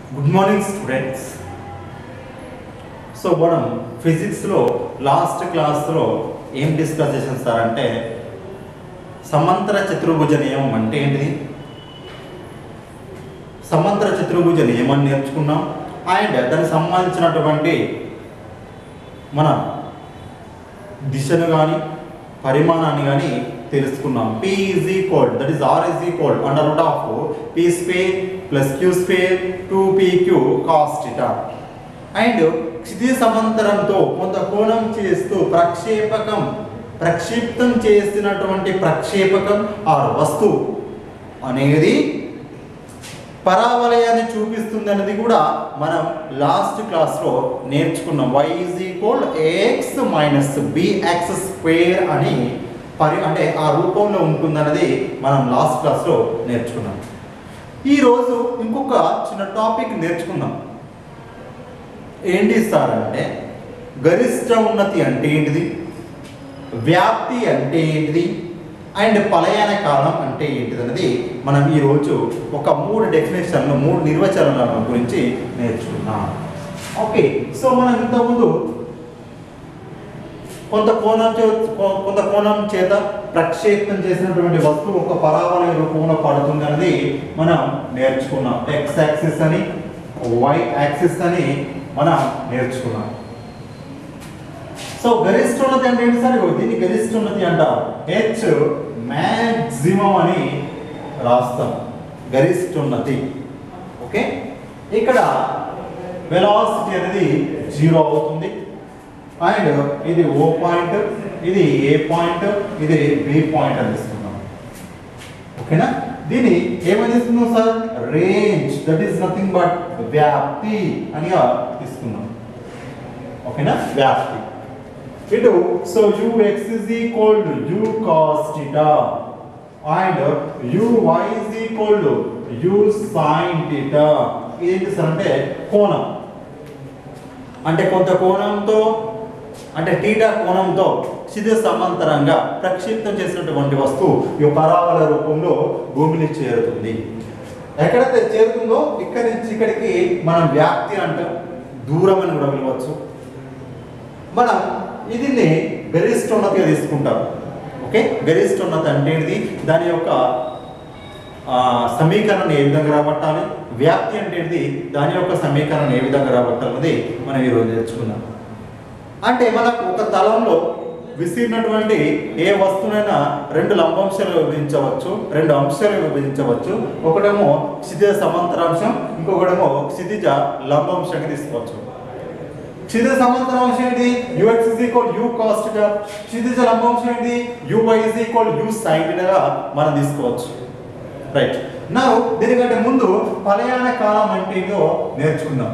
Good morning students so మనం ఫిజిక్స్లో last క్లాస్లో ఏం డిస్కస్ చేసాం సార్ అంటే సమాంతర చతుర్భుజ నియమం అంటే ఏంటిది సమాంతర చతుర్భుజ నియమాన్ని నేర్చుకున్నాం అండ్ దానికి సంబంధించినటువంటి మన దిశను కానీ పరిమాణాన్ని కానీ తెలుసుకున్నాం P is equal that is R is equal under root of P square plus Q square two P Q cos theta and క్షితి సమాంతరంతో కొంత కోణం చేస్తూ ప్రక్షేపకం ప్రక్షిప్తం చేసినటువంటి ప్రక్షేపకం ఆర్ వస్తువు అనేది పరావలయాన్ని చూపిస్తుంది అనేది కూడా మనం లాస్ట్ క్లాస్లో నేర్చుకున్నాం Y is equal AX minus BX square అని పరి అంటే ఆ రూపంలో ఉంటుందన్నది మనం లాస్ట్ క్లాస్లో నేర్చుకున్నాం ఈరోజు ఇంకొక చిన్న టాపిక్ నేర్చుకుందాం ఏంటి సార్ అంటే గరిష్ట ఉన్నతి అంటే ఏంటిది వ్యాప్తి అంటే ఏంటిది అండ్ పలయాన కాలం అంటే ఏంటిది అనేది మనం ఈరోజు ఒక మూడు డెఫినేషన్లు మూడు నిర్వచనాల గురించి నేర్చుకున్నాం ఓకే సో మనం ఇంతకుముందు కొంత కోణం చే కొ- కొంత కోణం చేత ప్రక్షేపం చేసినటువంటి వస్తువు ఒక పరావలయ రూపంలో పడుతుంది అనేది మనం నేర్చుకున్నాం ఎక్స్ యాక్సిస్ అని వై యాక్సిస్ అని మనం నేర్చుకున్నాం సో గరిష్ఠోన్నతి అంటే ఏంటి సార్ ఇగో దీన్ని గరిష్ఠోన్నతి అంటారు హెచ్ మ్యాక్సిమం అని రాస్తాం గరిష్ఠోన్నతి ఓకే ఇక్కడ వెలాసిటీ అనేది జీరో అవుతుంది అండ్ ఇది ఓ పాయింట్ ఇది ఏ పాయింట్ ఇది బి పాయింట్ అని తీసుకున్నాం ఓకేనా దీని ఏమని తీసుకున్నాం sir range that is nothing but వ్యాప్తి అని తీసుకున్నాం ఓకేనా వ్యాప్తి ఇటు so U X is equal to U cos theta and U Y is equal to U sine theta ఏంటి సార్ అంటే కోణం అంటే కొంత కోణంతో అంటే టీటా కోణంతో క్షితిజ సమాంతరంగా ప్రక్షిప్తం చేసినటువంటి వస్తువు ఈ పరావల రూపంలో భూమిని చేరుతుంది ఎక్కడైతే చేరుతుందో ఇక్కడి నుంచి ఇక్కడికి మనం వ్యాప్తి అంటాం దూరం అని కూడా పిలవచ్చు మనం దీన్ని గరిష్ఠోన్నతిగా తీసుకుంటాం ఓకే గరిష్ఠోన్నతి అంటే ఏంటిది దాని యొక్క ఆ, సమీకరణను ఏ విధంగా రాబట్టాలి వ్యాప్తి అంటే ఏంటిది దాని యొక్క సమీకరణను ఏ విధంగా రాబట్టాలన్నది మనం ఈరోజు నేర్చుకుందాం అంటే మనకు ఒక తలంలో విసిరినటువంటి ఏ వస్తువునైనా రెండు లంబాంశాలు విభజించవచ్చు రెండు అంశాలు విభజించవచ్చు ఒకటేమో క్షితిజ సమాంతరాంశం ఇంకొకటేమో క్షితిజ లంబాంశాన్ని తీసుకోవచ్చు క్షితిజ సమాంతరాంశం ఏంటి UX is equal U cos గా క్షితిజ లంబాంశం ఏంటి UY is equal U sine గా మనం తీసుకోవచ్చు రైట్ నా దీనికంటే ముందు పలయాన కాలం అంటే ఏంటో నేర్చుకుందాం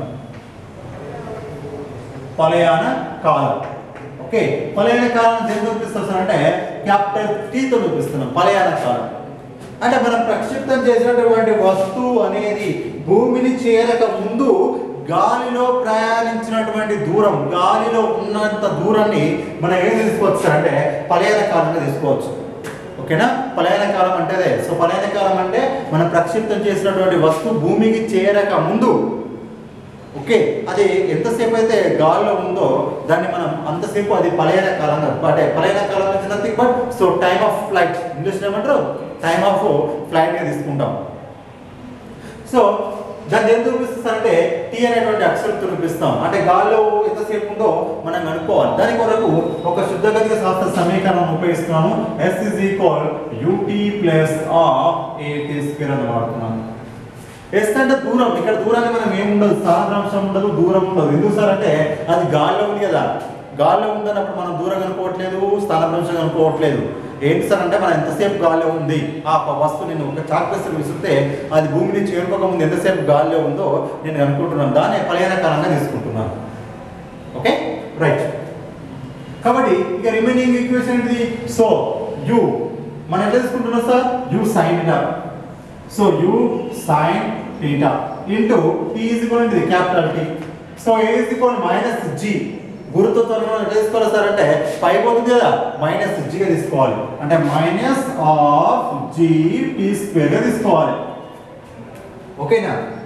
పలయాన కాలం ఓకే పలయాన కాలం దేని చూపిస్తాం అంటే క్యాపిటల్ టీతో చూపిస్తున్నాం పలయాన కాలం అంటే మనం ప్రక్షిప్తం చేసినటువంటి వస్తువు అనేది భూమిని చేరక ముందు గాలిలో ప్రయాణించినటువంటి దూరం గాలిలో ఉన్నంత దూరాన్ని మనం ఏం తీసుకోవచ్చు అంటే పలయాన కాలంగా తీసుకోవచ్చు ఓకేనా పలాయన కాలం అంటే అదే సో పలాయన కాలం అంటే మనం ప్రక్షిప్తం చేసినటువంటి వస్తువు భూమికి చేరక ముందు ఓకే అది ఎంతసేపు అయితే గాల్లో ఉందో దాన్ని మనం అంతసేపు అది పలయన కాలంగా అంటే పలయన కాలం నుంచి nothing but so time of flight ఇంగ్లీష్లో ఏమంటారు టైమ్ ఆఫ్ ఫ్లైట్గా తీసుకుంటాం సో దాన్ని ఏం చూపిస్తారంటే టీ అనేటువంటి అక్షరంతో చూపిస్తాం అంటే గాల్లో ఎంతసేపు ఉందో మనం కనుక్కోవాలి దాని కొరకు ఒక శుద్ధగతిక శాస్త్ర సమీకరణం ఉపయోగిస్తున్నాను S is equal UT plus half AT square అని వాడుతున్నాను ఎస్ అంటే దూరం ఇక్కడ దూరాన్ని మనం ఏముండదు స్థానాంశం ఉండదు దూరం ఉండదు ఎందుకు సార్ అంటే అది గాల్లో ఉంది కదా గాల్లో ఉందన్నప్పుడు మనం దూరం కనుక్కోవట్లేదు స్థానాంశం కనుక్కోవట్లేదు ఏంటి సార్ అంటే మనం ఎంతసేపు గాల్లో ఉంది ఆ ప- వస్తువు నేను ఒక చాక్లెస్ని విసిరితే అది భూమిని చేరుకోక ముందు ఎంతసేపు గాల్లో ఉందో నేను అనుకుంటున్నాను దాన్ని పలయన కాలంగా తీసుకుంటున్నాను ఓకే రైట్ కాబట్టి ఇక రిమైనింగ్ ఈక్వేషన్ ఏంటిది సో యు మనం ఎట్లా తీసుకుంటున్నాం sir U sine it so U sine theta into T is equal ఇది capital T so A is equal minus G గుర్తు త్వరలో ఎట్లా తీసుకోవాలి సార్ అంటే పై పోతుంది కదా మైనస్ జీగా తీసుకోవాలి అంటే మైనస్ ఆఫ్ జీ టీ స్క్వేర్గా తీసుకోవాలి ఓకేనా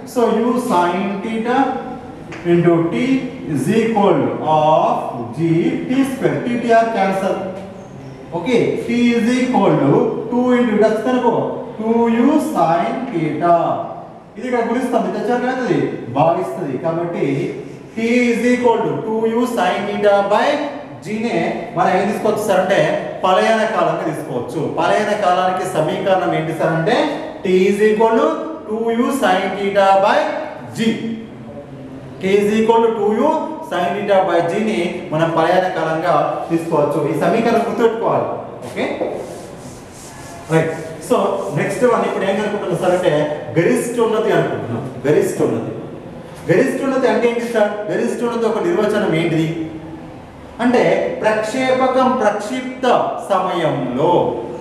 so U sine theta into T is equal half G T square టీటీఆర్ cancel okay T is equal to two into ఇటు వచ్చింది అనుకో టూ యూ సైన్ టీటా ఇది ఇక్కడ గురిస్తుంది తెచ్చారు కదా ఇది భావిస్తుంది కాబట్టి T is equal to two U sine theta by జీనే మనం ఏం తీసుకోవచ్చు సార్ అంటే పలయన కాలంగా తీసుకోవచ్చు పలయన కాలానికి సమీకరణం ఏంటి సార్ అంటే T is equal to two U sine theta by G T is equal to two U sine theta by జీని మనం పలయన కాలంగా తీసుకోవచ్చు ఈ సమీకరణం గుర్తుపెట్టుకోవాలి okay right so next one ఇప్పుడు ఏం అనుకుంటున్నాం సార్ అంటే గరిష్ట ఉన్నది అనుకుంటున్నాం గరిష్ట ఉన్నది గరిష్ట ఉన్నది అంటే ఏంటి సార్ గరిష్ట ఉన్నది ఒక నిర్వచనం ఏంటిది అంటే ప్రక్షేపకం ప్రక్షిప్త సమయంలో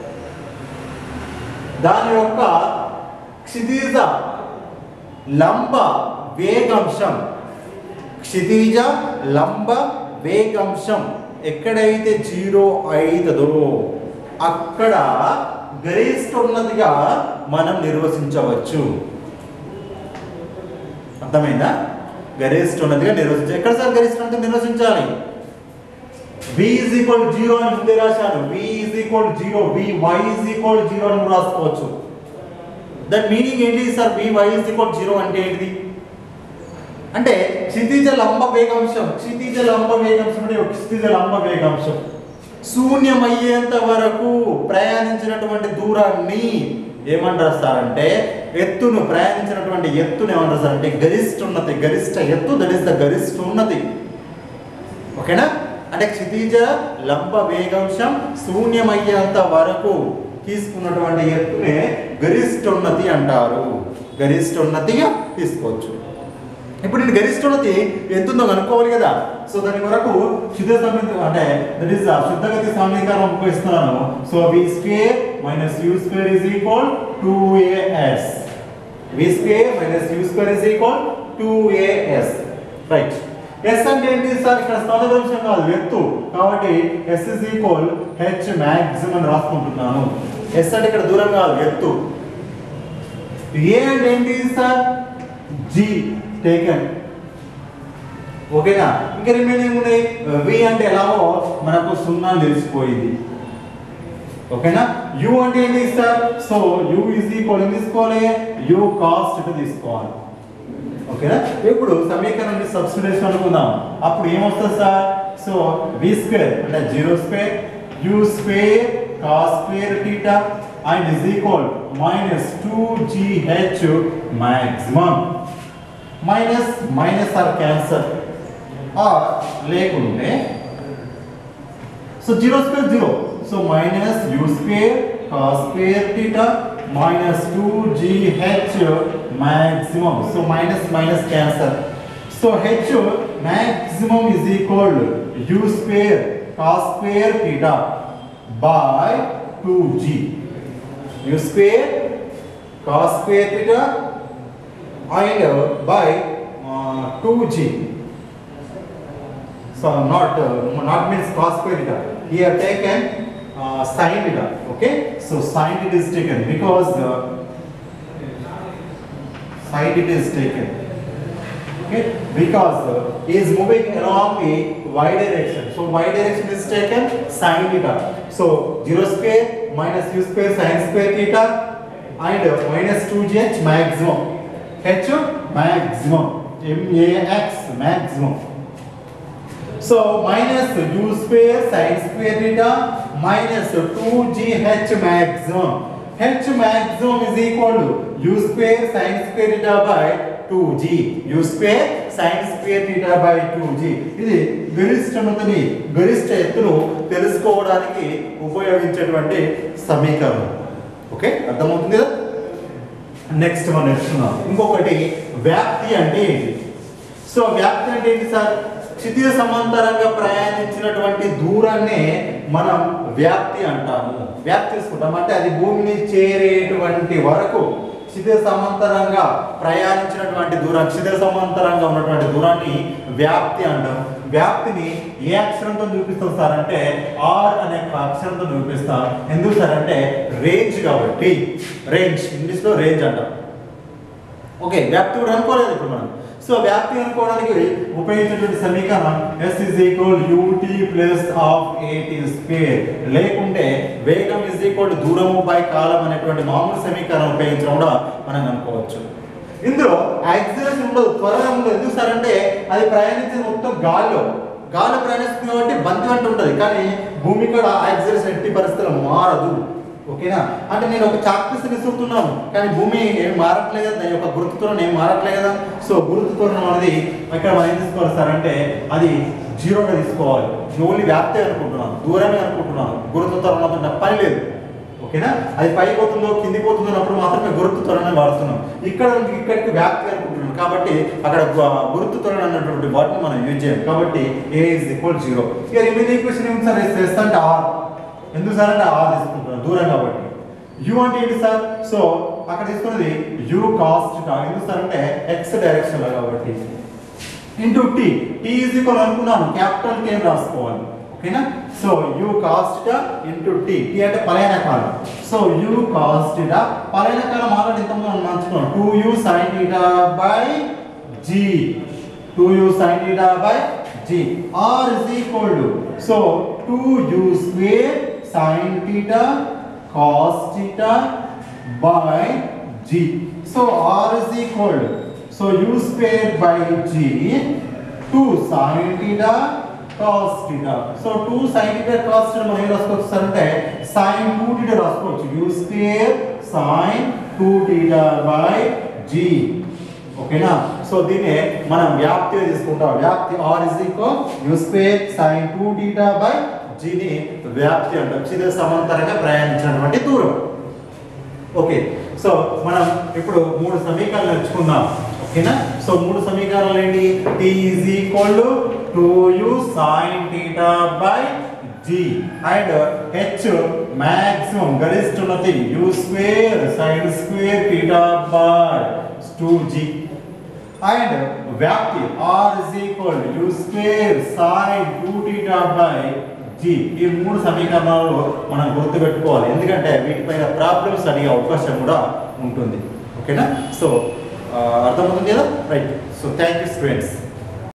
దాని యొక్క క్షితిజ లంబ వేగంశం క్షితిజ లంబ వేగంశం ఎక్కడైతే జీరో అవుతుందో అక్కడ గరిష్ట ఉన్నదిగా మనం నిర్వచించవచ్చు అర్థమైందా గరిష్ట ఉన్నదిగా నిర్వచించ ఎక్కడ సార్ గరిష్ట ఉన్నది నిర్వచించాలి v is equal to 0 అని ముందే రాశాను v is equal to 0 v y is equal to 0 అని కూడా రాసుకోవచ్చు దట్ మీనింగ్ ఏంటి sir v y is equal to 0 అంటే ఏంటిది అంటే క్షితిజ లంబ వేగాంశం క్షితిజ లంబ వేగాంశం అంటే ఒక క్షితిజ లంబ వేగాంశం శూన్యమయ్యేంత వరకు ప్రయాణించినటువంటి దూరాన్ని ఏమంటారు సార్ అంటే ఎత్తును ప్రయాణించినటువంటి ఎత్తును ఏమంటారు సార్ అంటే గరిష్ట ఉన్నతి గరిష్ట ఎత్తు దట్ ఇస్ ద గరిష్ట ఉన్నతి ఓకేనా అంటే క్షితిజ లంబ వేగాంశం శూన్యమయ్యేంత వరకు తీసుకున్నటువంటి ఎత్తునే గరిష్ఠోన్నతి అంటారు గరిష్ఠోన్నతిగా తీసుకోవచ్చు ఇప్పుడు నేను గరిష్ఠోన్నతి ఎంత ఉందో కనుక్కోవాలి కదా సో దాని వరకు శుద్ధ సమీకరణం అంటే దట్ ఈస్ శుద్ధగతి సమీకరణం ఉపయోగిస్తున్నాను so V square minus U square is equal to AS V square minus U square is equal to AS right S అంటే ఏంటి సార్ ఇక్కడ స్థల విషయం కాదు ఎత్తు కాబట్టి S is equal H maximum అని రాసుకుంటున్నాను ఎస్ అంటే ఇక్కడ దూరం కాదు ఎత్తు ఏ అంటే ఏంటి సార్ జి టేకెన్ ఓకేనా ఇంకా రిమైనింగ్ ఉన్నాయి వి అంటే ఎలాగో మనకు సున్నా తెలిసిపోయింది ఓకేనా యు అంటే ఏంటి sir so U is equal ఏం తీసుకోవాలి యు కాస్ట్ ఇటు తీసుకోవాలి ఓకేనా ఇప్పుడు సమీకరణాన్ని సబ్స్టిట్యూషన్ అనుకుందాం అప్పుడు ఏమొస్తుంది సార్ సో వి స్క్వేర్ అంటే zero square U square cos square theta and is equal minus two G H maximum minus minus R cancel R లేకుంటే so zero square zero so minus U square cos square theta minus two G H maximum so minus minus cancel so H maximum is equal U square cos square theta by two G U square cos square theta and uh, by uh, 2g so not uh, not means cos square theta here taken uh, sin theta okay so sin theta is taken because uh, sin theta is taken okay because uh, he is moving along the y direction so y direction is taken sin theta so 0 square minus u square sin square theta and uh, minus 2gh maximum h maximum max maximum so minus u square sin square theta minus 2gh maximum h maximum is equal to u square sin square theta by 2g u square sin square theta by 2g ఇది గరిష్టమతని గరిష్ట ఎత్తును తెలుసుకోవడానికి ఉపయోగించేటువంటి సమీకరణం okay అర్థమవుతుంది కదా next మనం నేర్చుకున్నాం ఇంకొకటి వ్యాప్తి అంటే ఏంటి సో వ్యాప్తి అంటే ఏంటి సార్ క్షితిజ సమాంతరంగా ప్రయాణించినటువంటి దూరాన్నే మనం వ్యాప్తి అంటాము వ్యాప్తి తీసుకుంటాం అంటే అది భూమిని చేరేటువంటి వరకు క్షితిజ సమాంతరంగా ప్రయాణించినటువంటి దూరం క్షితిజ సమాంతరంగా ఉన్నటువంటి దూరాన్ని వ్యాప్తి అంటాం వ్యాప్తిని ఏ అక్షరంతో చూపిస్తాం సార్ అంటే ఆర్ అనే అక్షరంతో చూపిస్తాం ఎందుకు సార్ అంటే రేంజ్ కాబట్టి రేంజ్ ఇంగ్లీష్లో రేంజ్ అంటాం ఓకే వ్యాప్తి కూడా అనుకోలేదు ఇప్పుడు మనం సో వ్యాప్తి అనుకోవడానికి ఉపయోగించేటువంటి సమీకరణం S is equal UT plus half AT square లేకుంటే వేగం ఇస్ ఈక్వల్ దూరము బై కాలం అనేటువంటి మామూలు సమీకరణం ఉపయోగించడం కూడా మనం అనుకోవచ్చు ఇందులో యాక్సిలరేషన్ ఉండదు త్వరగా ఉండదు ఎందుకు సార్ అంటే అది ప్రయాణించేది మొత్తం గాల్లో గాలి ప్రయాణిస్తుంది కాబట్టి బంతి వంటి ఉంటుంది కానీ భూమి కూడా యాక్సిలరేషన్ ఎట్టి పరిస్థితుల్లో మారదు ఓకేనా అంటే నేను ఒక చాక్పీస్ విసురుతున్నాను కానీ భూమి ఏం మారట్లేదు కదా దాని యొక్క గుర్తుత్వరం ఏం మారట్లేదు కదా సో గుర్తుత్వరం అనేది ఇక్కడ మనం ఏం తీసుకోవాలి సార్ అంటే అది జీరోగా తీసుకోవాలి ఓన్లీ వ్యాప్తే అనుకుంటున్నాను దూరమే అనుకుంటున్నాను గురుత్వత్వరం అంత పని లేదు ఓకేనా అది పై పోతుందో కింది పోతుందో అన్నప్పుడు మాత్రమే గురుతు త్వరణ వాడుతున్నాం ఇక్కడ నుంచి ఇక్కడికి వ్యాప్తి అనుకుంటున్నాం కాబట్టి అక్కడ గు- గురుతు త్వరణ అన్నటువంటి వాటిని మనం యూజ్ చేయం కాబట్టి ఏ ఇస్ ఈక్వల్ జీరో ఇక రిమైన్ ఈక్వేషన్ ఏమి సార్ ఎస్ అంటే ఆర్ ఎందుకు సార్ అంటే ఆర్ తీసుకుంటున్నాం దూరం కాబట్టి యు అంటే ఏంటి సార్ సో అక్కడ తీసుకున్నది యు కాస్ట్ ఎందుకు సార్ అంటే ఎక్స్ డైరెక్షన్ లో కాబట్టి into T T is equal అనుకున్నాను క్యాపిటల్ టీ రాసుకోవాలి ఓకేనా so U cos into T T అంటే పలైన కాలం సో యూ కాస్ట్ పలైన కాలం ఆల్రెడీ ఇంతకుముందు మనం మార్చుకున్నాం two U sine theta by G two U sine theta by G R is equal to so two U square sine theta cos theta by g. So r is equal to so u square by g 2 sin theta cos theta. So 2 sin theta cos theta మనం ఏం రాసుకోవచ్చు sir అంటే sin 2 theta రాసుకోవచ్చు u square sin 2 theta by g. ఓకేనా so దీన్ని మనం వ్యాప్తిగా తీసుకుంటాం వ్యాప్తి R is equal U square sin 2 theta by g ని వ్యాప్తి అంటాం చిద సమాంతరంగా ప్రయాణించినటువంటి దూరం ఓకే సో మనం ఇప్పుడు మూడు సమీకరణాలు నేర్చుకుందాం ఓకేనా సో మూడు సమీకరణాలు ఏంటి t is equal to two U sine theta by G and H maximum గరిష్ఠున్నది U square sine square theta by two G and వ్యాప్తి R is equal U square sine two theta by G ఈ మూడు సమీకరణాలు మనం గుర్తుపెట్టుకోవాలి ఎందుకంటే వీటిపైన problems అడిగే అవకాశం కూడా ఉంటుంది ఓకేనా సో అర్థమవుతుంది కదా right so thank you students